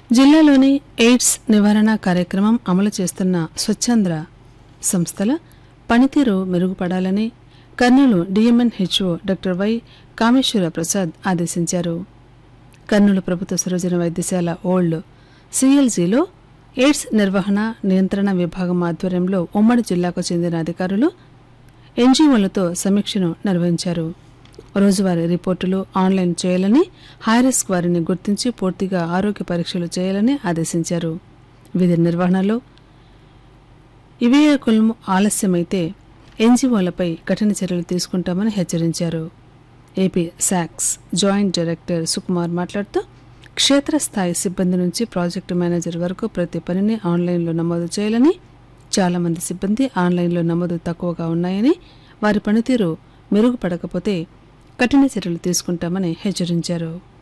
జిల్లాలోని ఎయిడ్స్ నివారణ కార్యక్రమం అమలు చేస్తున్న స్వచ్ఛంద్ర సంస్థల పనితీరు మెరుగుపడాలని Kurnool DM and HO doctor Y Kameswara Prasad ఆదేశించారు కర్నూలు ప్రభుత్వ సరోజన వైద్యశాల ఓల్డ్ సిఎల్జీలో ఎయిడ్స్ నిర్వహణ నియంత్రణ విభాగం ఆధ్వర్యంలో ఉమ్మడి జిల్లాకు చెందిన అధికారులు ఎన్జీఓలతో సమీక్షను నిర్వహించారు రోజువారీ రిపోర్టులు ఆన్లైన్ చేయాలని హైరిస్క్ వారిని గుర్తించి పూర్తిగా ఆరోగ్య పరీక్షలు చేయాలని ఆదేశించారు విధి నిర్వహణలో ఇవే కులం ఆలస్యమైతే ఎన్జీఓలపై కఠిన చర్యలు తీసుకుంటామని హెచ్చరించారు ఏపీ శాక్స్ జాయింట్ డైరెక్టర్ సుకుమార్ మాట్లాడుతూ క్షేత్రస్థాయి సిబ్బంది నుంచి ప్రాజెక్టు మేనేజర్ వరకు ప్రతి పనిని ఆన్లైన్లో నమోదు చేయాలని చాలామంది సిబ్బంది ఆన్లైన్లో నమోదు తక్కువగా ఉన్నాయని వారి పనితీరు మెరుగుపడకపోతే కఠిన చర్యలు తీసుకుంటామని హెచ్చరించారు